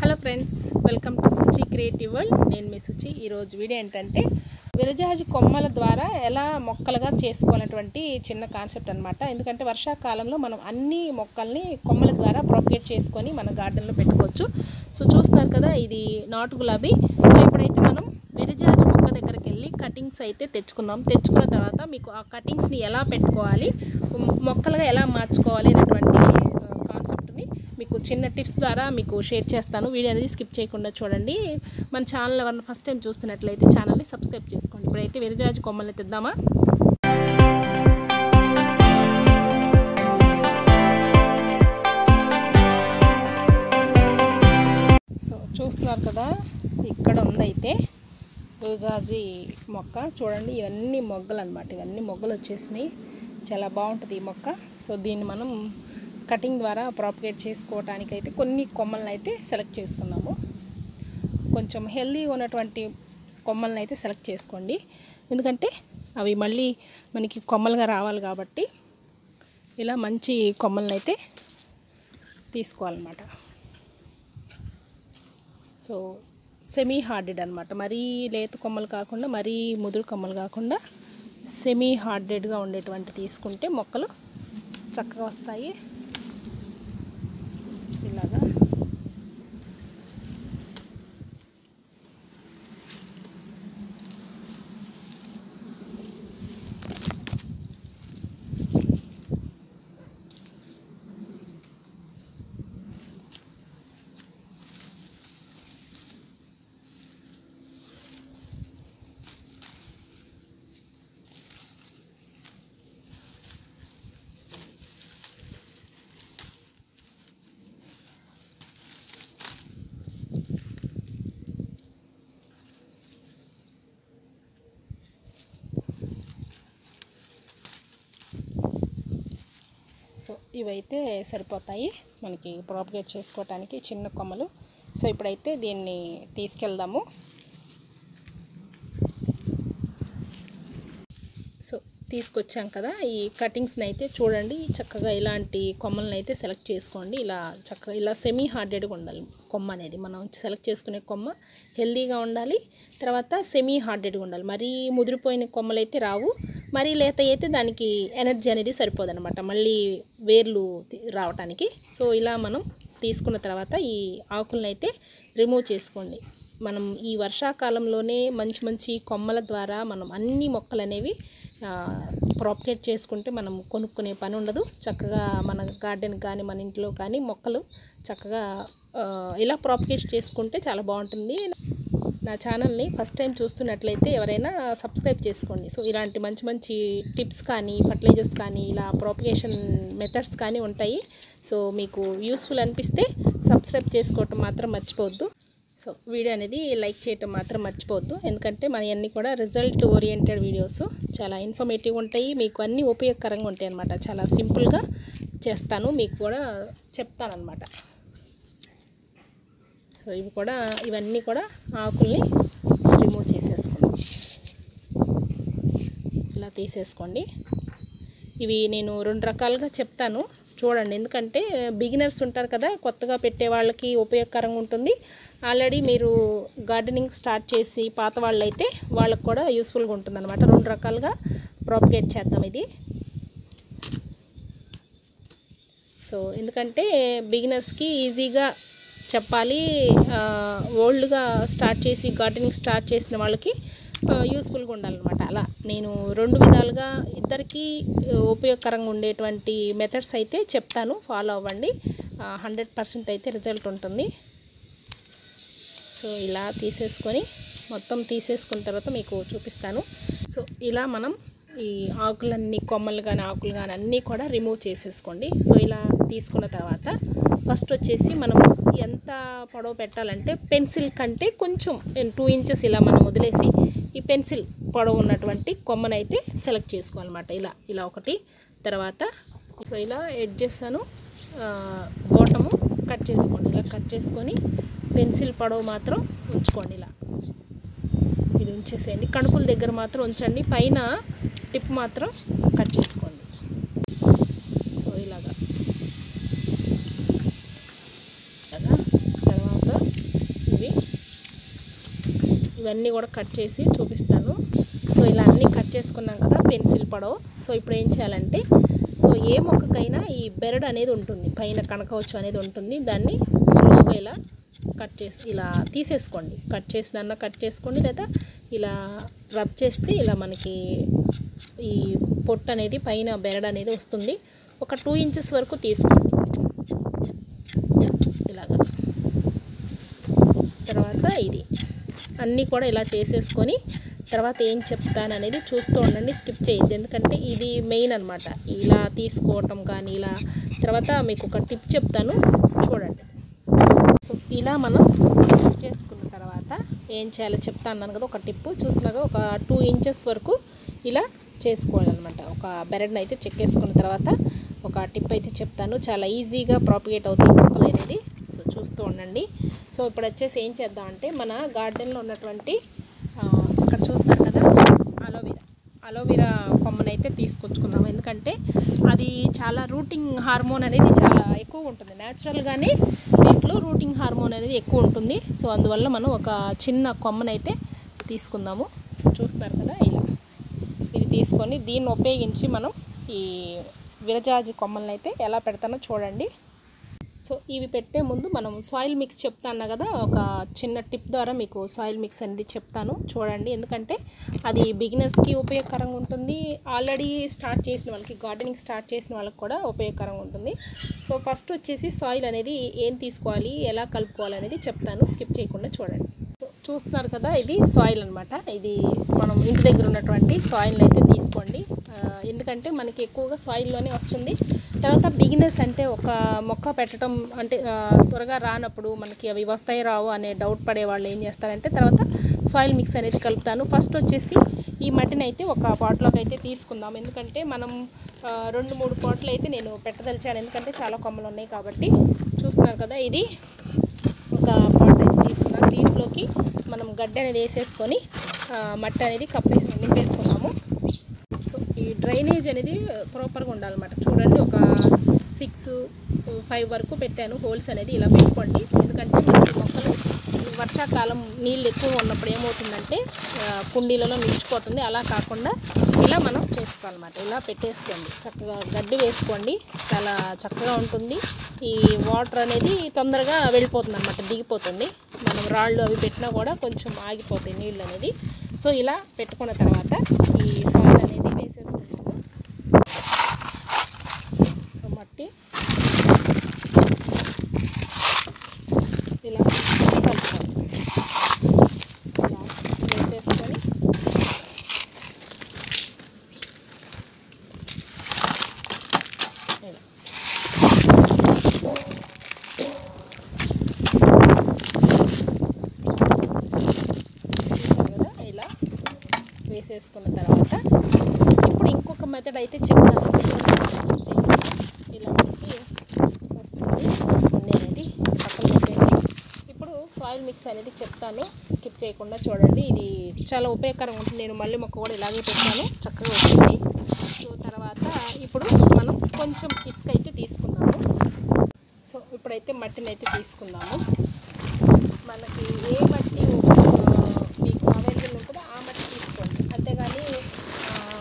hello friends welcome to Suchi creative world నేను మీ సుచి ఈరోజు వీడియో ఏంటంటే విరజాజి కొమ్మల ద్వారా ఎలా మొక్కలుగా చేసుకోవాలన్నటువంటి చిన్న కాన్సెప్ట్ అనమాట ఎందుకంటే వర్షాకాలంలో మనం అన్ని మొక్కల్ని కొమ్మల ద్వారా ప్రొపగేట్ చేసుకొని మన గార్డెన్లో పెట్టుకోవచ్చు సో చూస్తున్నారు కదా ఇది నాటు గులాబీ సో ఇప్పుడైతే మనం విరజాజి మొక్క దగ్గరికి వెళ్ళి కటింగ్స్ అయితే తెచ్చుకుందాం తెచ్చుకున్న తర్వాత మీకు ఆ కటింగ్స్ని ఎలా పెట్టుకోవాలి మొక్కలుగా ఎలా మార్చుకోవాలి అనేటువంటి కాన్సెప్ట్ని మీకు చిన్న టిప్స్ ద్వారా మీకు షేర్ చేస్తాను వీడియో అనేది స్కిప్ చేయకుండా చూడండి మన ఛానల్ ఎవరైనా ఫస్ట్ టైం చూస్తున్నట్లయితే ఛానల్ని సబ్స్క్రైబ్ చేసుకోండి ఇప్పుడైతే విరజాజి కొమ్మల్ని తెద్దామా సో చూస్తున్నారు కదా ఇక్కడ ఉందైతే విరజాజి మొక్క చూడండి ఇవన్నీ మొగ్గలు అనమాట ఇవన్నీ మొగ్గలు వచ్చేసినాయి చాలా బాగుంటుంది ఈ మొక్క సో దీన్ని మనం కటింగ్ ద్వారా ప్రాపగేట్ చేసుకోవడానికి అయితే కొన్ని కొమ్మలను అయితే సెలెక్ట్ చేసుకున్నాము కొంచెం హెల్దీగా ఉన్నటువంటి కొమ్మలను అయితే సెలెక్ట్ చేసుకోండి ఎందుకంటే అవి మళ్ళీ మనకి కొమ్మలుగా రావాలి కాబట్టి ఇలా మంచి కొమ్మలను అయితే తీసుకోవాలన్నమాట సో సెమీ హార్డెడ్ అనమాట మరీ లేత కొమ్మలు కాకుండా మరీ ముదురు కొమ్మలు కాకుండా సెమీ హార్డెడ్గా ఉండేటువంటి తీసుకుంటే మొక్కలు చక్కగా వస్తాయి ఇలాగా సో ఇవైతే సరిపోతాయి మనకి ప్రాపగేట్ చేసుకోవటానికి చిన్న కొమ్మలు సో ఇప్పుడైతే దీన్ని తీసుకెళ్దాము సో తీసుకొచ్చాం కదా ఈ కటింగ్స్ని అయితే చూడండి చక్కగా ఇలాంటి కొమ్మలను అయితే సెలెక్ట్ చేసుకోండి ఇలా చక్కగా ఇలా సెమీ హార్డెడ్గా ఉండాలి కొమ్మ అనేది మనం సెలెక్ట్ చేసుకునే కొమ్మ హెల్దీగా ఉండాలి తర్వాత సెమీ హార్డెడ్గా ఉండాలి మరీ ముదిరిపోయిన కొమ్మలు అయితే రావు మరీ లేత అయితే దానికి ఎనర్జీ అనేది సరిపోదన్నమాట మళ్ళీ వేర్లు రావటానికి సో ఇలా మనం తీసుకున్న తర్వాత ఈ ఆకులను అయితే రిమూవ్ చేసుకోండి మనం ఈ వర్షాకాలంలోనే మంచి మంచి కొమ్మల ద్వారా మనం అన్ని మొక్కలు అనేవి ప్రాపగేట్ చేసుకుంటే మనం కొనుక్కునే పని ఉండదు చక్కగా మన గార్డెన్ కానీ మన ఇంట్లో కానీ మొక్కలు చక్కగా ఇలా ప్రాపగేట్ చేసుకుంటే చాలా బాగుంటుంది నా ఛానల్ని ఫస్ట్ టైం చూస్తున్నట్లయితే ఎవరైనా సబ్స్క్రైబ్ చేసుకోండి సో ఇలాంటి మంచి మంచి టిప్స్ కానీ ఫర్టిలైజర్స్ కానీ ఇలా ప్రాపగేషన్ మెథడ్స్ కానీ ఉంటాయి సో మీకు యూస్ఫుల్ అనిపిస్తే సబ్స్క్రైబ్ చేసుకోవటం మాత్రం మర్చిపోవద్దు సో వీడియో అనేది లైక్ చేయటం మాత్రం మర్చిపోవద్దు ఎందుకంటే మన అన్నీ కూడా రిజల్ట్ ఓరియంటెడ్ వీడియోస్ చాలా ఇన్ఫర్మేటివ్ ఉంటాయి మీకు అన్నీ ఉపయోగకరంగా ఉంటాయి అన్నమాట చాలా సింపుల్గా చేస్తాను మీకు కూడా చెప్తానమాట సో ఇవి కూడా ఇవన్నీ కూడా ఆకుల్ని రిమూవ్ చేసేసుకోండి ఇలా తీసేసుకోండి ఇవి నేను రెండు రకాలుగా చెప్తాను చూడండి ఎందుకంటే బిగినర్స్ ఉంటారు కదా కొత్తగా పెట్టే వాళ్ళకి ఉపయోగకరంగా ఉంటుంది ఆల్రెడీ మీరు గార్డెనింగ్ స్టార్ట్ చేసి పాత వాళ్ళు అయితే వాళ్ళకి కూడా యూస్ఫుల్గా ఉంటుంది అనమాట రెండు రకాలుగా ప్రాపగేట్ చేద్దాం ఇది సో ఎందుకంటే బిగినర్స్కి ఈజీగా చెప్పాలి ఓల్డ్గా స్టార్ట్ చేసి గార్డెనింగ్ స్టార్ట్ చేసిన వాళ్ళకి యూస్ఫుల్గా ఉండాలన్నమాట అలా నేను రెండు విధాలుగా ఇద్దరికి ఉపయోగకరంగా ఉండేటువంటి మెథడ్స్ అయితే చెప్తాను ఫాలో అవ్వండి హండ్రెడ్ పర్సెంట్ అయితే రిజల్ట్ ఉంటుంది సో ఇలా తీసేసుకొని మొత్తం తీసేసుకున్న తర్వాత మీకు చూపిస్తాను సో ఇలా మనం ఈ ఆకులన్నీ కొమ్మలు కానీ ఆకులు కానీ అన్నీ కూడా రిమూవ్ చేసేసుకోండి సో ఇలా తీసుకున్న తర్వాత ఫస్ట్ వచ్చేసి మనం ఎంత పొడవు పెట్టాలంటే పెన్సిల్ కంటే కొంచెం టూ ఇంచెస్ ఇలా మనం వదిలేసి ఈ పెన్సిల్ పొడవు ఉన్నటువంటి కొమ్మనైతే సెలెక్ట్ చేసుకోవాలన్నమాట ఇలా ఇలా ఒకటి తర్వాత సో ఇలా ఎడ్జెస్ అను బోటము కట్ చేసుకోండి ఇలా కట్ చేసుకొని పెన్సిల్ పొడవు మాత్రం ఉంచుకోండి ఇలా ఇది ఉంచేసేయండి కణుపుల దగ్గర మాత్రం ఉంచండి పైన టిప్ మాత్రం కట్ చేసుకోండి సో ఇలాగా కదా తర్వాత ఇవన్నీ కూడా కట్ చేసి చూపిస్తాను సో ఇలా అన్నీ కట్ చేసుకున్నాం కదా పెన్సిల్ పడవ సో ఇప్పుడు ఏం చేయాలంటే సో ఏ మొక్కకైనా ఈ బెరడు అనేది ఉంటుంది పైన కనకవచ్చు అనేది ఉంటుంది దాన్ని స్లోగా ఇలా కట్ చేసి ఇలా తీసేసుకోండి కట్ చేసిన కట్ చేసుకోండి లేదా ఇలా రబ్ చేస్తే ఇలా మనకి ఈ పొట్టు అనేది పైన బెరడు అనేది వస్తుంది ఒక టూ ఇంచెస్ వరకు తీసుకోండి ఇలాగా తర్వాత ఇది అన్నీ కూడా ఇలా చేసేసుకొని తర్వాత ఏం చెప్తాను అనేది చూస్తూ ఉండండి స్కిప్ చేయొద్దు ఎందుకంటే ఇది మెయిన్ అనమాట ఇలా తీసుకోవటం కానీ ఇలా తర్వాత మీకు ఒక టిప్ చెప్తాను చూడండి సో ఇలా మనం కట్ చేసుకున్న తర్వాత ఏం చేయాలో చెప్తా అన్నాను కదా ఒక టిప్ చూస్తున్నాగా ఒక టూ ఇంచెస్ వరకు ఇలా చేసుకోవాలన్నమాట ఒక బెరడ్ని అయితే చెక్కేసుకున్న తర్వాత ఒక టిప్ అయితే చెప్తాను చాలా ఈజీగా ప్రాపిగేట్ అవుతాయి మొక్కలు అనేది సో చూస్తూ ఉండండి సో ఇప్పుడు వచ్చేసి ఏం చేద్దామంటే మన గార్డెన్లో ఉన్నటువంటి ఆ, ఇక్కడ చూస్తారు కదా అలోవెరా అలోవెరా కొమ్మనైతే తీసుకొచ్చుకుందాం ఎందుకంటే అది చాలా రూటింగ్ హార్మోన్ అనేది చాలా ఎక్కువ ఉంటుంది న్యాచురల్గానే దీంట్లో రూటింగ్ హార్మోన్ అనేది ఎక్కువ ఉంటుంది సో అందువల్ల మనం ఒక చిన్న కొమ్మనైతే తీసుకుందాము సో చూస్తారు కదా ఇలా ఇది తీసుకొని దీన్ని ఉపయోగించి మనం ఈ విరజాజి కొమ్మలను అయితే ఎలా పెడతానో చూడండి సో ఇవి పెట్టే ముందు మనం సాయిల్ మిక్స్ చెప్తాను కదా ఒక చిన్న టిప్ ద్వారా మీకు సాయిల్ మిక్స్ అనేది చెప్తాను చూడండి ఎందుకంటే అది బిగినర్స్కి ఉపయోగకరంగా ఉంటుంది ఆల్రెడీ స్టార్ట్ చేసిన వాళ్ళకి గార్డెనింగ్ స్టార్ట్ చేసిన వాళ్ళకి కూడా ఉపయోగకరంగా ఉంటుంది సో ఫస్ట్ వచ్చేసి సాయిల్ అనేది ఏం తీసుకోవాలి ఎలా కలుపుకోవాలి అనేది చెప్తాను స్కిప్ చేయకుండా చూడండి సో చూస్తున్నారు కదా ఇది సాయిల్ అనమాట ఇది మనం ఇంటి దగ్గర ఉన్నటువంటి సాయిల్ని అయితే తీసుకోండి ఆ, ఎందుకంటే మనకి ఎక్కువగా సాయిల్లోనే వస్తుంది తర్వాత బిగినర్స్ అంటే ఒక మొక్క పెట్టడం అంటే ఆ, త్వరగా రానప్పుడు మనకి అవి వస్తాయి రావు అనే డౌట్ పడే వాళ్ళు ఏం చేస్తారంటే తర్వాత సాయిల్ మిక్స్ అనేది కలుపుతాను ఫస్ట్ వచ్చేసి ఈ మట్టిని అయితే ఒక పాట్లోకి అయితే తీసుకుందాం ఎందుకంటే మనం ఆ, రెండు మూడు పాట్లు అయితే నేను పెట్టదలిచాను ఎందుకంటే చాలా కొమ్మలు ఉన్నాయి కాబట్టి చూస్తున్నారు కదా ఇది ఒక పాట్ అయితే తీసుకున్నాం దీంట్లోకి మనం గడ్డి అనేది వేసేసుకొని ఆ, మట్టి అనేది కప్పే నింపేసుకున్నాము సో ఈ డ్రైనేజ్ అనేది ప్రాపర్గా ఉండాలన్నమాట చూడండి ఒక సిక్స్ ఫైవ్ వరకు పెట్టాను హోల్స్ అనేది ఇలా పెట్టుకోండి ఎందుకంటే మనకి మొక్కలు ఈ వర్షాకాలం నీళ్ళు ఎక్కువ ఉన్నప్పుడు ఏమవుతుందంటే ఆ, కుండీలలో నిలిచిపోతుంది అలా కాకుండా ఇలా మనం చేసుకోవాలన్నమాట ఇలా పెట్టేసుకోండి చక్కగా గడ్డి వేసుకోండి చాలా చక్కగా ఉంటుంది ఈ వాటర్ అనేది తొందరగా వెళ్ళిపోతుంది అనమాట దిగిపోతుంది మనం రాళ్ళు అవి పెట్టినా కూడా కొంచెం ఆగిపోతాయి నీళ్ళు అనేది సో ఇలా పెట్టుకున్న తర్వాత ఈ సాయిల్ అనేది వేసేసుకుంటాము సో మట్టి ఇలా కలుపుకోవాలి ఇలా వేసేసుకొని ఇలా చూసారు కదా ఇలా వేసేసుకున్న తర్వాత ఇప్పుడు ఇంకొక మెథడ్ అయితే చెప్తాను ఇలా మనకి వస్తుంది అన్నీ అనేది పక్కన పెట్టేసి ఇప్పుడు సాయిల్ మిక్స్ అనేది చెప్తాను స్కిప్ చేయకుండా చూడండి ఇది చాలా ఉపయోగకరంగా ఉంటుంది నేను మళ్ళీ మొక్క కూడా ఇలాగే పెట్టాను చక్కగా వచ్చింది సో తర్వాత ఇప్పుడు మనం కొంచెం ఇసుక అయితే తీసుకుందాము సో ఇప్పుడైతే మట్టిని అయితే తీసుకుందాము మనకి ఏ మట్టి ఆ, మీకు అవైలబుల్ ఉంటుందో ఆ మట్టి తీసుకోండి అంతేగాని ఆ,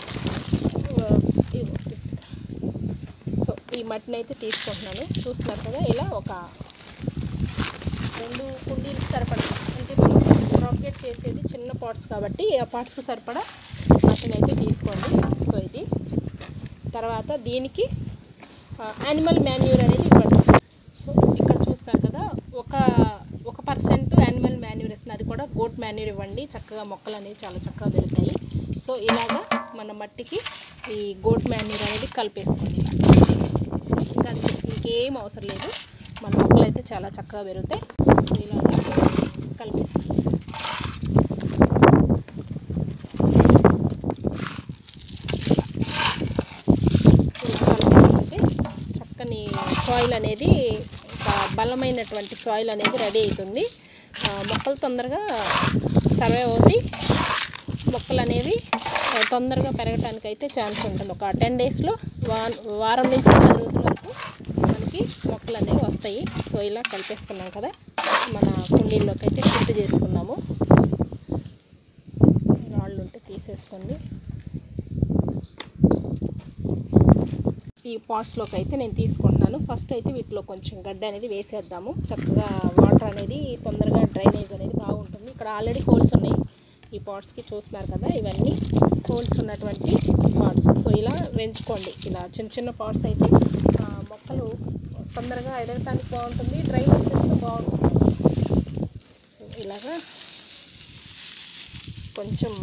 ఇ- సో ఈ మట్టిని అయితే తీసుకుంటున్నాను చూస్తున్నారు కదా ఇలా ఒక రెండు కుండీలకు సరిపడా అంటే మనం ప్రాపగేట్ చేసేది చిన్న పాట్స్ కాబట్టి ఆ పాట్స్కి సరిపడా మట్టిని అయితే తీసుకోండి సో ఇది తర్వాత దీనికి యానిమల్ మాన్యూర్ అనేది ఇవ్వండి సో ఇక్కడ చూస్తారు కదా ఒక ఒక పర్సెంట్ యానిమల్ మాన్యూర్ ఇస్తుంది అది కూడా గోట్ మాన్యూర్ ఇవ్వండి చక్కగా మొక్కలు అనేవి చాలా చక్కగా పెరుగుతాయి సో ఇలాగా మన మట్టికి ఈ గోట్ మాన్యూర్ అనేది కలిపేసుకోండి ఇలా ఇంకా అంతే ఇంకేం అవసరం లేదు మన మొక్కలు అయితే చాలా చక్కగా పెరుగుతాయి సో ఇలాగా కలిపేసుకోండి ఇలా కలిపేసుకుంటే చక్కని సాయిల్ అనేది ఒక బలమైనటువంటి సాయిల్ అనేది రెడీ అవుతుంది ఆ, మొక్కలు తొందరగా సర్వే అవుతాయి మొక్కలు అనేవి ఆ, తొందరగా పెరగటానికి అయితే ఛాన్స్ ఉంటుంది ఒక టెన్ డేస్లో వా వారం నుంచి పది రోజుల వరకు మనకి మొక్కలు అనేవి వస్తాయి సో ఇలా కలిపేసుకున్నాం కదా మన కుండీల్లోకి అయితే షిఫ్ట్ చేసుకున్నాము వేసేసుకోండి ఈ పాట్స్లోకి అయితే నేను తీసుకుంటున్నాను ఫస్ట్ అయితే వీటిలో కొంచెం గడ్డ అనేది వేసేద్దాము చక్కగా వాటర్ అనేది తొందరగా డ్రైనేజ్ అనేది బాగుంటుంది ఇక్కడ ఆల్రెడీ హోల్స్ ఉన్నాయి ఈ పాట్స్కి చూస్తున్నారు కదా ఇవన్నీ హోల్స్ ఉన్నటువంటి పాట్స్ సో ఇలా పెంచుకోండి ఇలా చిన్న చిన్న పాట్స్ అయితే ఆ, మొక్కలు తొందరగా ఎదగటానికి బాగుంటుంది డ్రైనేజ్ సిస్టమ్ బాగుంటుంది సో ఇలాగా కొంచెం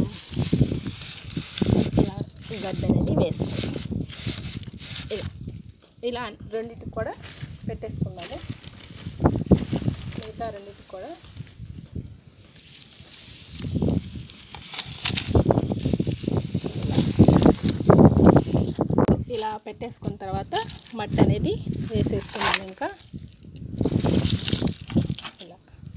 ఇలా గడ్డ అనేది వేసుకోండి ఇలా ఇలా రెండింటికి కూడా పెట్టేసుకున్నాము మిగతా రెండింటికి కూడా ఇలా ఇలా పెట్టేసుకున్న తర్వాత మట్టి అనేది వేసేసుకున్నాము ఇంకా ఇలా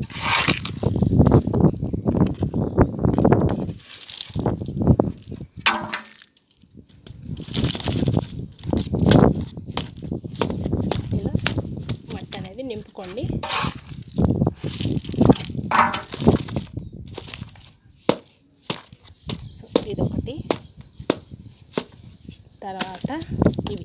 ఇలా మట్టి అనేది నింపుకోండి సో ఇదొకటి తర్వాత ఇవి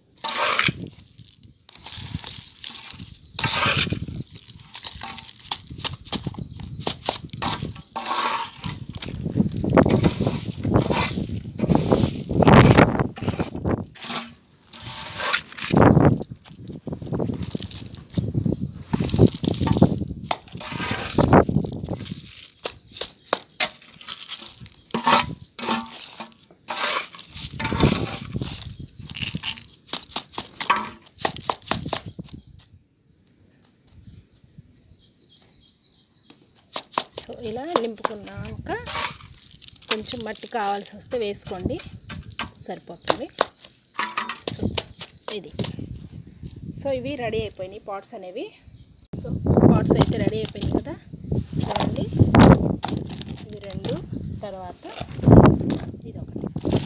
సో ఇలా నింపుకున్నాక కొంచెం మట్టి కావాల్సి వస్తే వేసుకోండి సరిపోతుంది సో ఇది సో ఇవి రెడీ అయిపోయినాయి పాట్స్ అనేవి సో పాట్స్ అయితే రెడీ అయిపోయినాయి కదా చూడండి ఇవి రెండు తర్వాత ఇది ఒకటి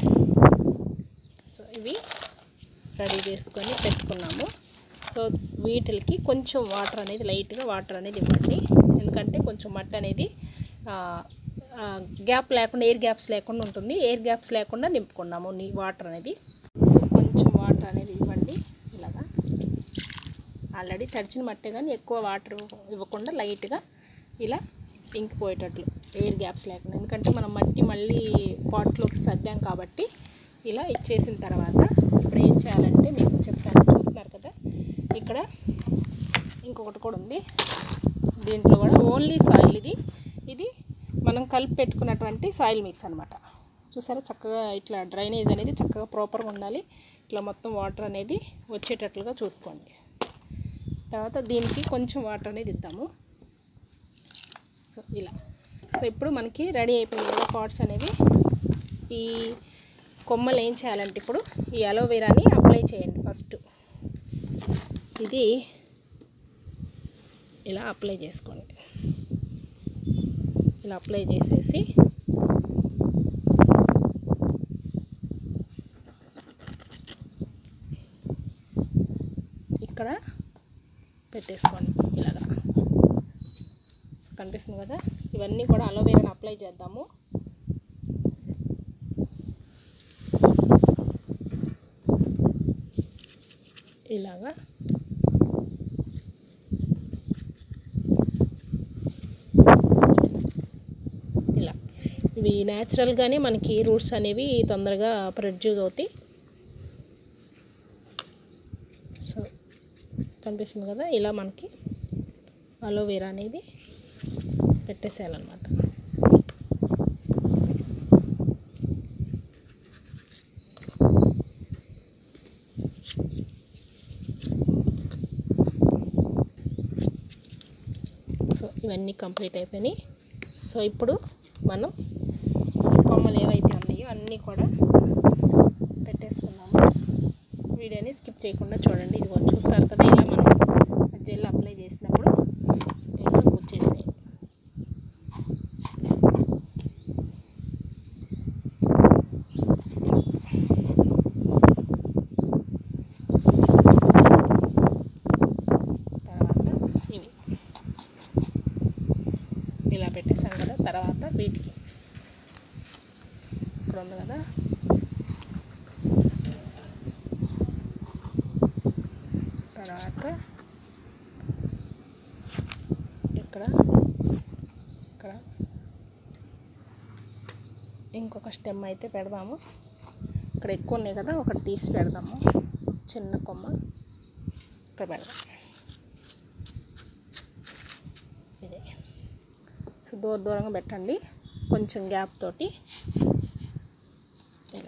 సో ఇవి రెడీ చేసుకొని పెట్టుకున్నాము సో వీటికి కొంచెం వాటర్ అనేది లైట్గా వాటర్ అనేది ఇవ్వండి ఎందుకంటే కొంచెం మట్టి అనేది గ్యాప్ లేకుండా ఎయిర్ గ్యాప్స్ లేకుండా ఉంటుంది ఎయిర్ గ్యాప్స్ లేకుండా నింపుకున్నాము నీ వాటర్ అనేది సో కొంచెం వాటర్ అనేది ఇవ్వండి ఇలాగా ఆల్రెడీ తడిచిన మట్టే కానీ ఎక్కువ వాటర్ ఇవ్వకుండా లైట్గా ఇలా ఇంకిపోయేటట్లు ఎయిర్ గ్యాప్స్ లేకుండా ఎందుకంటే మనం మట్టి మళ్ళీ పాట్లోకి సర్దాం కాబట్టి ఇలా ఇచ్చేసిన తర్వాత ఇప్పుడు ఏం చేయాలంటే మీకు చెప్తాను చూస్తున్నారు కదా ఇక్కడ ఇంకొకటి కూడా ఉంది దీంట్లో కూడా ఓన్లీ సాయిల్ ఇది ఇది మనం కలిపి పెట్టుకున్నటువంటి సాయిల్ మిక్స్ అనమాట చూసారా చక్కగా ఇట్లా డ్రైనేజ్ అనేది చక్కగా ప్రాపర్గా ఉండాలి ఇట్లా మొత్తం వాటర్ అనేది వచ్చేటట్లుగా చూసుకోండి తర్వాత దీనికి కొంచెం వాటర్ అనేది ఇద్దాము సో ఇలా సో ఇప్పుడు మనకి రెడీ అయిపోయినాయి కదా పాట్స్ అనేవి ఈ కొమ్మలు ఏం చేయాలంటే ఇప్పుడు ఈ అలోవెరాని అప్లై చేయండి ఫస్ట్ ఇది ఇలా అప్లై చేసుకోండి ఇలా అప్లై చేసేసి ఇక్కడ పెట్టేసుకోండి ఇలాగా సో కనిపిస్తుంది కదా ఇవన్నీ కూడా అలోవేరాని అప్లై చేద్దాము ఇలాగా ఇలా ఇవి న్యాచురల్గానే మనకి రూట్స్ అనేవి తొందరగా ప్రొడ్యూస్ అవుతాయి సో కనిపిస్తుంది కదా ఇలా మనకి అలోవేరా అనేది పెట్టేసేయాలన్నమాట సో ఇవన్నీ కంప్లీట్ అయిపోయినాయి సో ఇప్పుడు మనం కొమ్మలు ఏవైతే ఉన్నాయో అన్నీ కూడా పెట్టేసుకున్నాము వీడియోని స్కిప్ చేయకుండా చూడండి ఇదిగో చూస్తారు కదా ఇలా మనం జెల్ అప్లై చేసినప్పుడు ఇలా వచ్చేసేయండి తర్వాత ఇవి ఇలా పెట్టేసాం కదా తర్వాత వీటికి వాటర్ ఉంది కదా తర్వాత ఇక్కడ ఇక్కడ ఇంకొక స్టెమ్ అయితే పెడదాము ఇక్కడ ఎక్కువ ఉన్నాయి కదా ఒకటి తీసి పెడదాము చిన్న కొమ్మ ఇక్కడ పెడదాం ఇదే సో దూర దూరంగా పెట్టండి కొంచెం గ్యాప్ తోటి ఇలా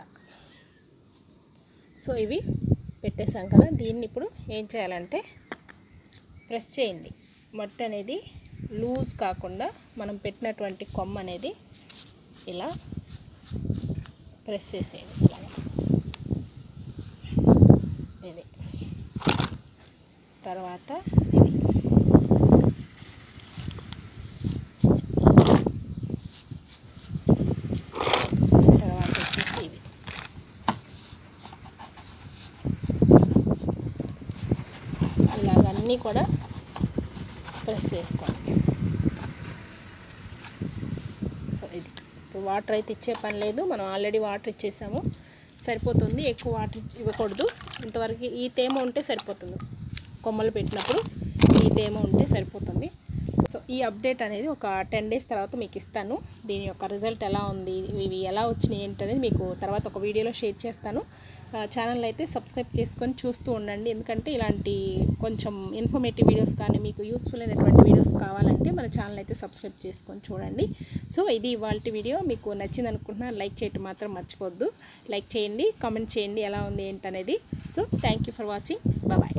సో ఇవి పెట్టేసాం కదా దీన్ని ఇప్పుడు ఏం చేయాలంటే ప్రెస్ చేయండి మట్టి అనేది లూజ్ కాకుండా మనం పెట్టినటువంటి కొమ్మ అనేది ఇలా ప్రెస్ చేసేయండి ఇలా ఇది తర్వాత ఇది తర్వాత వచ్చేసి ఇవి ఇలాగ అన్నీ కూడా ప్రెస్ చేసుకోండి సో ఇది ఇప్పుడు వాటర్ అయితే ఇచ్చే పని లేదు మనం ఆల్రెడీ వాటర్ ఇచ్చేసాము సరిపోతుంది ఎక్కువ వాటర్ ఇవ్వకూడదు ఇంతవరకు ఈ తేమ ఉంటే సరిపోతుంది కొమ్మలు పెట్టినప్పుడు ఈ తేమ ఉంటే సరిపోతుంది సో ఈ అప్డేట్ అనేది ఒక టెన్ డేస్ తర్వాత మీకు ఇస్తాను దీని యొక్క రిజల్ట్ ఎలా ఉంది ఇవి ఎలా వచ్చినాయి ఏంటనేది మీకు తర్వాత ఒక వీడియోలో షేర్ చేస్తాను ఛానల్ అయితే సబ్స్క్రైబ్ చేసుకొని చూస్తూ ఉండండి ఎందుకంటే ఇలాంటి కొంచెం ఇన్ఫర్మేటివ్ వీడియోస్ కానీ మీకు యూస్ఫుల్ అయినటువంటి వీడియోస్ కావాలంటే మన ఛానల్ అయితే సబ్స్క్రైబ్ చేసుకొని చూడండి సో ఇది ఇవాళ వీడియో మీకు నచ్చింది అనుకుంటున్నా లైక్ చేయటం మాత్రం మర్చిపోద్దు లైక్ చేయండి కామెంట్ చేయండి ఎలా ఉంది ఏంటనేది so thank you for watching bye